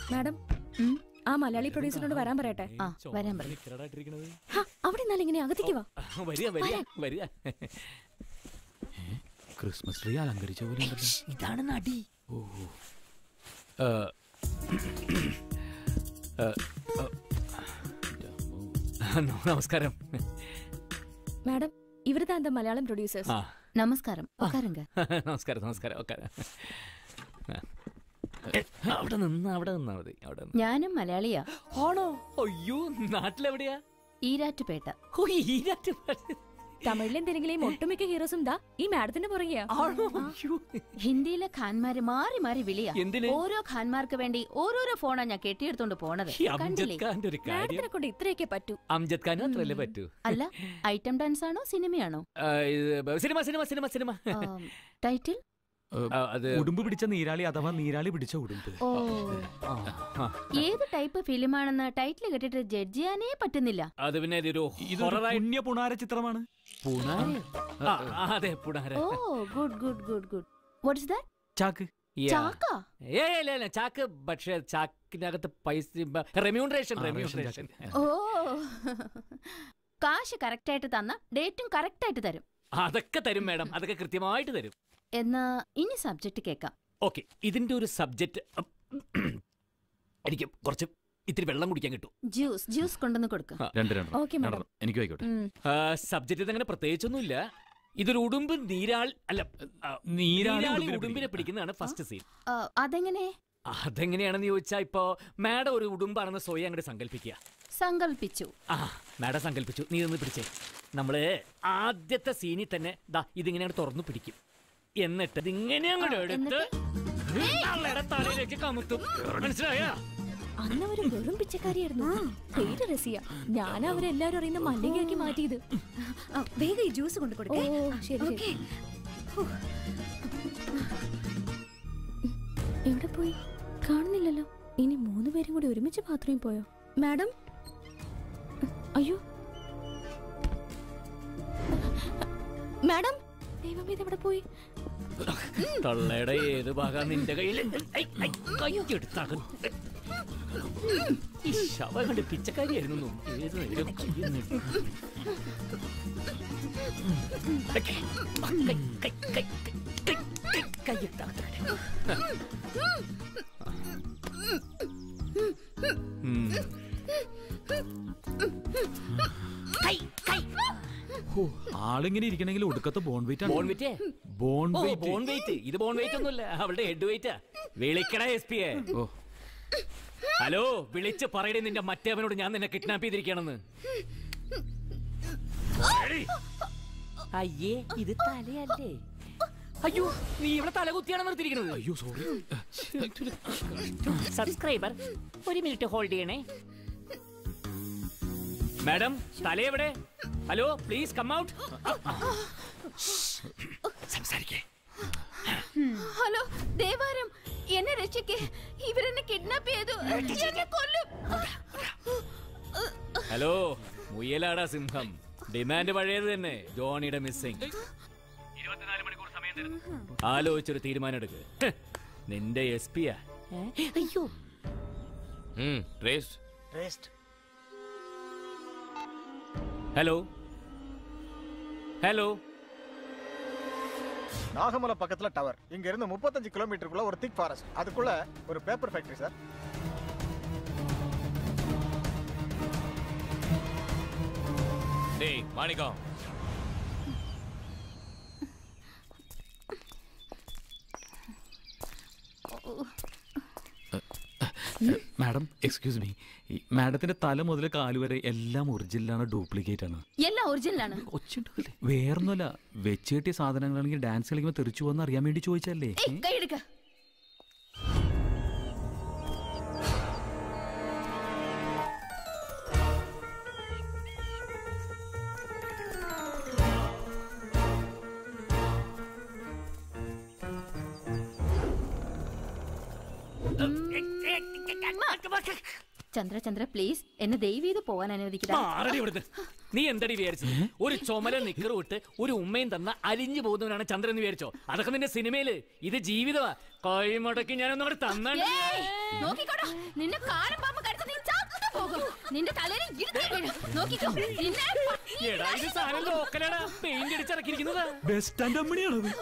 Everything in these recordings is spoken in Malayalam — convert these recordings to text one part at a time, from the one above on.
മാഡം ഉം. ആ മലയാളി പ്രൊഡ്യൂസറിനോട് വരാൻ പറയട്ടെ ആ വരാൻ പറയും ഹ, അവിടെ നിന്നാലും ഇങ്ങനെ അകത്തേക്ക് വാ വരിക വരിക വരിക ക്രിസ്മസ് ട്രീ അലങ്കരിച്ച പോലെ ഉണ്ടല്ലോ. ഇതാണ് നടി ഓ ഏ, ഏ, ഏ, നമസ്കാരം മാഡം ഇവരുടെ എന്താ മലയാളം പ്രൊഡ്യൂസേഴ്സ് ആ നമസ്കാരം ഉക്കാരുങ്ക നമസ്കാരം നമസ്കാരം ഒക്കെ അവിടെ നിന്ന് അവിടെ നിന്നാ മതി അവിടെ നിന്ന് ഞാനും മലയാളിയാ ആണോ അയ്യോ നാട്ടിലെവിടെയാ ഈരാറ്റുപേട്ട ഓ ഈരാറ്റുപേട്ട. തമിഴിൽ എന്തെങ്കിലും ഒട്ടുമിക്ക ഹീറോസും ദാ ഈ മാഡത്തിന്റെ പുറകെയാ ആണോ അയ്യോ ഹിന്ദിയിലെ ഖാൻമാര് മാറി മാറി വിളിയാ എന്തിന്? ഓരോ ഖാൻമാർക്ക് വേണ്ടി ഓരോരോ ഫോണാ ഞാൻ കെട്ടിയെടുത്തോണ്ട് പോണത് ഈ കണ്ടില്ലേ അംജദ് ഖാന്റെ ഒരു കാര്യം മാഡത്തിനെ കൊണ്ട് ഇത്രയൊക്കെ പറ്റൂ അംജദ് ഖാനും അത്രല്ലേ പറ്റൂ അല്ല ഐറ്റം ഡാൻസ് ആണോ സിനിമയാണോ ആ, ഇത് സിനിമ സിനിമ സിനിമ സിനിമ ആം, ടൈറ്റിൽ ആ, അത് ഉടുമ്പ് പിടിച്ച നീരാളി അഥവാ നീരാളി പിടിച്ച ഉടുമ്പ് ഓ ആ, ആ. ഏത് ടൈപ്പ് ഫിലിമാണെന്ന് ടൈറ്റിൽ കേട്ടിട്ട് ജഡ്ജ് ചെയ്യാനേ പറ്റുന്നില്ല അത് പിന്നെ ഇതൊരു ഇതൊരു ഹൊററായി പുണ്യ പുണാര ചിത്രമാണ് പുണാര ആ, ആ, അതെ പുണാര ഓ good good good good what's that ചാക്ക് Yeah. ചാക്ക ഏ ഇല്ല ഇല്ല ചാക്ക് പക്ഷേ ചാക്കിനകത്ത് പൈസ റെമ്യൂണറേഷൻ ആ, റെമ്യൂണറേഷൻ ഓ കാശ് കറക്റ്റ് ആയിട്ട് തന്ന ഡേറ്റും കറക്റ്റ് ആയിട്ട് തരും അതൊക്കെ തരും മാഡം അതൊക്കെ കൃത്യമായിട്ട് തരും എന്നാ ഇനി സബ്ജക്റ്റ് കേൾക്കാം ഓക്കെ ഇതിന്റെ ഒരു സബ്ജക്റ്റ് എനിക്ക് കുറച്ച് ഇത്തിരി വെള്ളം കുടിക്കാൻ കിട്ടും ജ്യൂസ് ജ്യൂസ് കൊണ്ടുവന്ന് കൊടുക്ക രണ്ട് രണ്ട് ഓക്കെ മാഡം രണ്ടെണ്ണം. എനിക്ക് ആയിക്കോട്ടെ സബ്ജക്റ്റ് അങ്ങനെ പ്രത്യേകിച്ചൊന്നുമില്ല ഇതൊരു ഉടുമ്പ് നീരാൾ അല്ല ആ, നീരാളി നീരാളി ഉടുമ്പിനെ ഉടുമ്പിനെ പിടിക്കുന്നതാണ് ഫസ്റ്റ് സീൻ അതെങ്ങനെ അതെങ്ങനെയാണെന്ന് ചോദിച്ചാൽ ഇപ്പോ മാഡം ഒരു ഉടുമ്പാണെന്ന് സ്വയം അങ്ങോട്ട് സങ്കല്പിക്കുക സങ്കൽപ്പിച്ചു ആ മാഡം സങ്കല്പിച്ചു നീ ഒന്ന് പിടിച്ചേ നമ്മള് ആദ്യത്തെ സീനിൽ തന്നെ ദാ ഇതിങ്ങനെ തുറന്നു പിടിക്കും എന്നിട്ട് ഇതിങ്ങനെ അങ്ങോട്ട് ആ, എടുത്ത് ആളുടെ തലയിലേക്ക് കമുത്തും മനസ്സിലായോ അന്ന് അവര് വെറും പിച്ചക്കാരിയായിരുന്നു പേര് റസിയ ഞാൻ അവരെല്ലാരും അറിയുന്ന മല്ലികയാക്കി മാറ്റിയത് ആ, വേഗം ഈ ജ്യൂസ് കൊണ്ട് ഓ കൊടുക്കേ ശരി ശരി എവിടെ പോയി കാണുന്നില്ലല്ലോ ഇനി മൂന്ന് പേരും കൂടി ഒരുമിച്ച് ബാത്റൂമിൽ പോയോ മാഡം അയ്യോ മാഡം ദൈവമേ ഇതെവിടെ പോയി തള്ളയുടെ ഏത് ഭാഗം നിന്റെ കയ്യിൽ കൈയെടുത്താകും ഈ ശവ കണ്ട് പിച്ചക്കാരിയായിരുന്നു ഏത് നേരം കയ്യിൽ നിന്ന് കൈ, കൈ, കൈ, കൈ, കൈ, കൈ, കൈയെടുത്താകട്ടെ. ഉം. കൈ, കൈ. ആളിങ്ങനെ ഇരിക്കണമെങ്കിൽ ഒടുക്കത്തെ ബോൺ വെയിറ്റ് ബോൺ വെയിറ്റേ? ബോൺ ഓ, വെയിറ്റ് ബോൺ വെയിറ്റ് ഇത് ബോൺ വെയിറ്റ് ഒന്നുമില്ല അവളുടെ ഹെഡ് വെയിറ്റാ വിളിക്കട എസ് പി എ ഓ ഹലോ വിളിച്ച് പറയണേ നിന്റെ മറ്റേവനോട് ഞാൻ നിന്നെ കിഡ്നാപ്പ് ചെയ്തിരിക്കണെന്ന് അയ്യേ ഇത് തലയല്ലേ അയ്യോ നീ ഇവിടെ തല കുത്തിയാണ് നിർത്തിയിരിക്കുന്നത് അയ്യോ സോറി സബ്സ്ക്രൈബർ ഒരു മിനിറ്റ് ഹോൾഡ് ചെയ്യണേ മാഡം തല എവിടെ ഹലോ പ്ലീസ് കം ഔട്ട് സംസാരിക്കേ ഹലോ ദേവാരം എന്നെ രക്ഷിക്കേ ഇവരെന്നെ കിഡ്നാപ്പ് ചെയ്തു എന്നെ കൊല്ലും ഹലോ മുയലാടാ സിംഹം ഡിമാൻഡ് പഴയത് തന്നെ ജോണിയുടെ മിസ്സിംഗ് ആലോചിച്ചൊരു തീരുമാനം എടുക്ക് ഹ്, നിന്റെ എസ് പിയാ അയ്യോ ഹലോ ഹലോ நாகமலை பக்கத்துல டவர் இங்க இருந்து முப்பத்தஞ்சு கிலோமீட்டருக்குள்ள ஒரு திக் ஃபாரஸ்ட் அதுக்குள்ள ஒரு பேப்பர் ஃபேக்டரி சார் டேய் மாணிக்கம் മാഡം എക്സ്ക്യൂസ് മീ മാഡത്തിന്റെ തല മുതൽ കാല് വരെ എല്ലാം ഒറിജിനലാണ് ഡ്യൂപ്ലിക്കേറ്റ് ആണ് എല്ലാം ഒറിജിനലാണ് ഒച്ചുണ്ടല്ലേ വേറൊന്നുമല്ല വെച്ച് കെട്ടിയ സാധനങ്ങളാണെങ്കിൽ ഡാൻസ് കളിക്കുമ്പോൾ തെറിച്ചു പോകുന്ന അറിയാൻ വേണ്ടി ചോദിച്ചല്ലേ ഏയ് കൈയെടുക്ക ചന്ദ്ര ചന്ദ്ര പ്ലീസ് എന്നെ ദയവ് ചെയ്ത് പോവാൻ അനുവദിക്കടാ മാറടി ഇവിടുന്ന് നീ എന്തടി വിചാരിച്ചത് ഒരു ചുമല നിക്കറ് വിട്ട് ഒരു ഉമ്മയും തന്ന അലിഞ്ഞു പോകുന്നവനാണ് ചന്ദ്രൻ എന്ന് വിചാരിച്ചോ അതൊക്കെ നിന്റെ സിനിമയില് ഇത് ജീവിതമാ കൈമുടക്കി ഞാനൊന്നും അവിടെ തന്നാണ് ഏയ്, നോക്കിക്കോടാ നിന്നെ കാലം പാമ്പ് കടിച്ച് നീ ചാകുന്നു പോകും നിന്റെ തലയിൽ ഇരുന്ന് വീഴും നോക്കിക്കോ നിന്നെ എടാ ഇത് സാധനം ലോക്കലാടാ പെയിന്റ് അടിച്ചിറക്കിയിരിക്കുന്നതാ ബസ് സ്റ്റാൻഡ് അമ്മണിയാണത്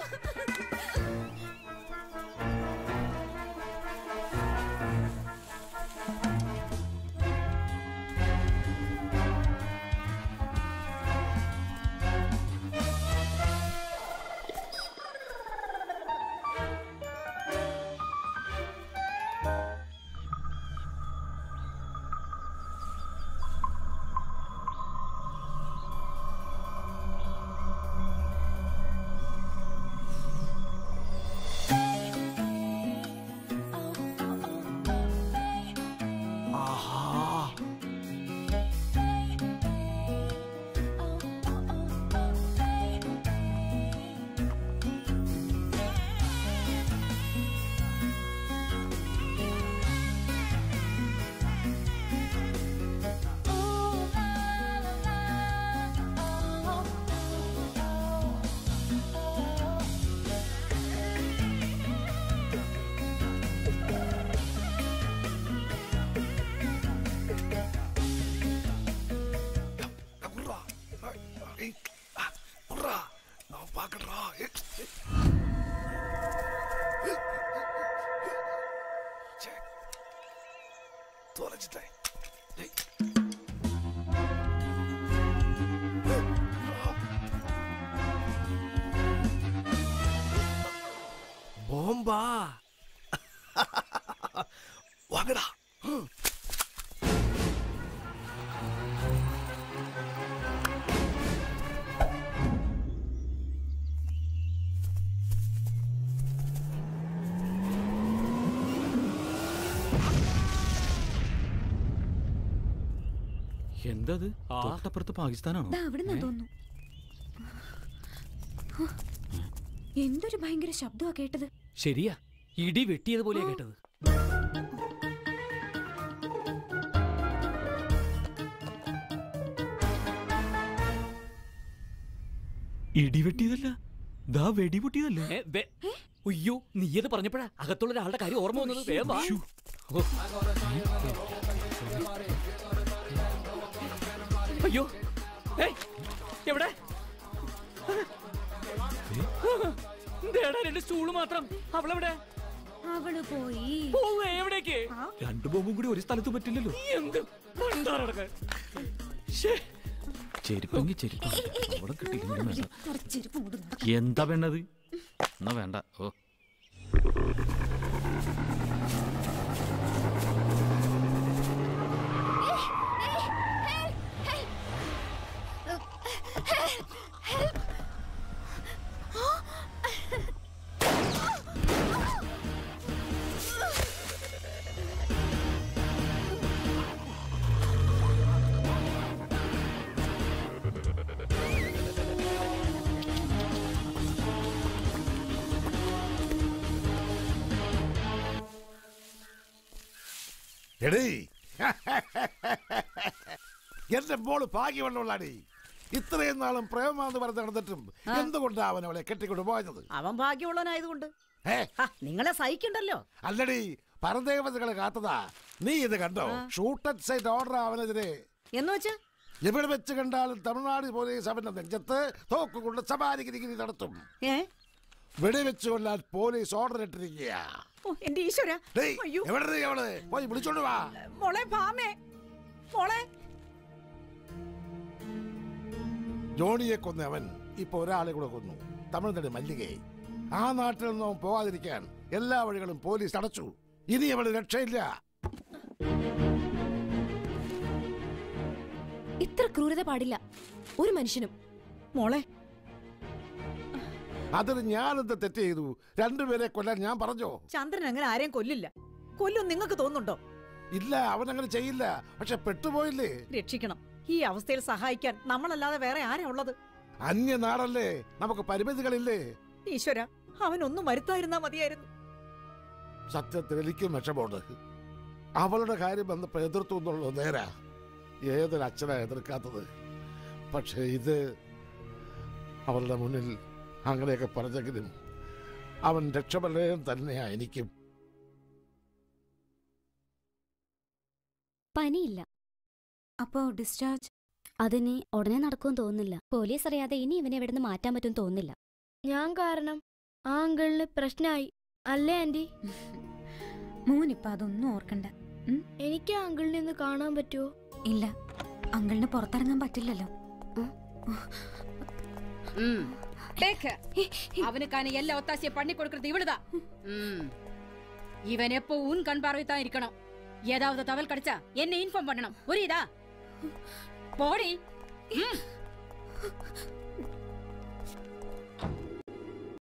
ബോംബാ വാങ്ങടാ എന്തത് തൊട്ടപ്പുറത്ത് പാകിസ്ഥാനാണോ ദാ അവിടെ നിന്ന് തോന്നുന്നു ഹ, എന്തൊരു ഭയങ്കര ശബ്ദമാ കേട്ടത് ശരിയാ ഇടി വെട്ടിയതുപോലെയാ കേട്ടത് ഇടിവെട്ടിയതല്ല ദാ വെടിപൊട്ടിയതല്ലേ ഏ, വെ- ഉയ്യോ നീയത് പറഞ്ഞപ്പോഴാ അകത്തുള്ള ഒരാളുടെ കാര്യം ഓർമ്മ വന്നത് വേഗം വാ. ഓ. അയ്യോ ഏയ്, എവിടെ ദേടാ രണ്ട് സ്റ്റൂള് മാത്രം അവളെവിടെ അവള് പോയി പോവേ എവിടേക്ക് രണ്ടു ബോംബും കൂടി ഒരു സ്ഥലത്ത് പറ്റില്ലല്ലോ നീ എന്ത് പണ്ടാറടക്കാൻ ശ്ശേ ചെരുപ്പെങ്കിൽ ചെരുപ്പ് അവിടെ കിട്ടിയില്ലെങ്കിലും വേണ്ട കുറച്ച് ചെരുപ്പ് കൊണ്ട് നട. എന്താ വേണ്ടത് എന്നാ വേണ്ട ഓ എടീ എന്റെ മോള് ഭാഗ്യമുള്ളവളാടി ഇത്രയും നാളും പ്രേമാന്ന് പറഞ്ഞ് നടന്നിട്ടും എന്തുകൊണ്ടാ അവൻ അവളെ കെട്ടിക്കൊണ്ട് പോയത് അവൻ ഭാഗ്യമുള്ളവനായതുകൊണ്ട് ഏ ആ, നിങ്ങളെ സഹിക്കണ്ടല്ലോ അല്ലടി പരദേവതകളെ കാത്തതാ നീ ഇത് കണ്ടോ ഷൂട്ടഡ് സൈറ്റ് ഓർഡർ അവനെതിരെ എന്ന് വെച്ച് എവിടെ വെച്ച് കണ്ടാലും തമിഴ്നാട് പോലീസ് അവന്റെ നെഞ്ചത്ത് തോക്കുകൊണ്ട് സമാരിഗിരി നടത്തും ഏ വെടിവെച്ച് കൊല്ലാൻ പോലീസ് ഓർഡർ ഇട്ടിരിക്കുക ഓ, എന്റെ ഈശ്വര അയ്യോ എവിടെ അവള് പോയി വിളിച്ചോണ്ട് വാ മോളെ ഭാമേ മോളെ ജോണിയെ കൊന്ന അവൻ ഇപ്പൊ ഒരാളെ കൂടെ കൊന്നു തമിഴ്നാട് മല്ലികയെ ആ നാട്ടിൽ നിന്നും അവൻ പോകാതിരിക്കാൻ എല്ലാ വഴികളും പോലീസ് അടച്ചു ഇനി അവള് രക്ഷയില്ല ഇത്ര ക്രൂരത പാടില്ല ഒരു മനുഷ്യനും മോളെ അതിന് ഞാനെന്ത് തെറ്റ് ചെയ്തു രണ്ടുപേരെ കൊല്ലാൻ ഞാൻ പറഞ്ഞോ ചന്ദ്രൻ അങ്ങനെ ആരെയും കൊല്ലില്ല കൊല്ലും നിങ്ങൾക്ക് തോന്നുന്നുണ്ടോ ഇല്ല അവൻ അങ്ങനെ ചെയ്യില്ല പക്ഷെ പെട്ടുപോയില്ലേ രക്ഷിക്കണം ഈ അവസ്ഥയിൽ സഹായിക്കാൻ നമ്മളല്ലാതെ വേറെ ആരാ ഉള്ളത് അന്യനാടല്ലേ നമുക്ക് പരിമിതികളില്ലേ ഈശ്വര അവനൊന്നും വരുത്തായിരുന്നാ മതിയായിരുന്നു സത്യത്തിൽ എനിക്കും വിഷമമുണ്ട് അവളുടെ കാര്യം വന്നപ്പോ എതിർത്തു എന്നുള്ളത് നേരാ ഏതൊരു അച്ഛനാ എതിർക്കാത്തത് പക്ഷേ ഇത് അവരുടെ മുന്നിൽ അങ്ങനെയൊക്കെ പറഞ്ഞെങ്കിലും അവൻ രക്ഷപ്പെടേം തന്നെയാ എനിക്കും പനിയില്ല അപ്പോ ഡിസ്ചാർജ് അതിനി ഉടനെ നടക്കുമെന്ന് തോന്നുന്നില്ല പോലീസ് അറിയാതെ ഇനി ഇവനെ ഇവിടുന്ന് മാറ്റാൻ പറ്റും തോന്നുന്നില്ല ഞാൻ കാരണം ആ അങ്കിളിന് പ്രശ്നമായി അല്ലേ ആന്റി മോനിപ്പോ അതൊന്നും ഓർക്കണ്ട എനിക്ക് ആ അങ്കിളിനെ ഒന്ന് കാണാൻ പറ്റുമോ ഇല്ല അങ്കിളിന് പുറത്തിറങ്ങാൻ പറ്റില്ലല്ലോ டேக்கு. அவனுக்கான எல்லா ஒத்தாசையும் பண்ணி கொடுக்கறது இவளுதான் ம். இவன் எப்போ உன் கண் பார்வை தான் இருக்கணும் ஏதாவது தவல் கிடைச்சா என்ன இன்ஃபார்ம் பண்ணணும் புரியுதா போடி ம்.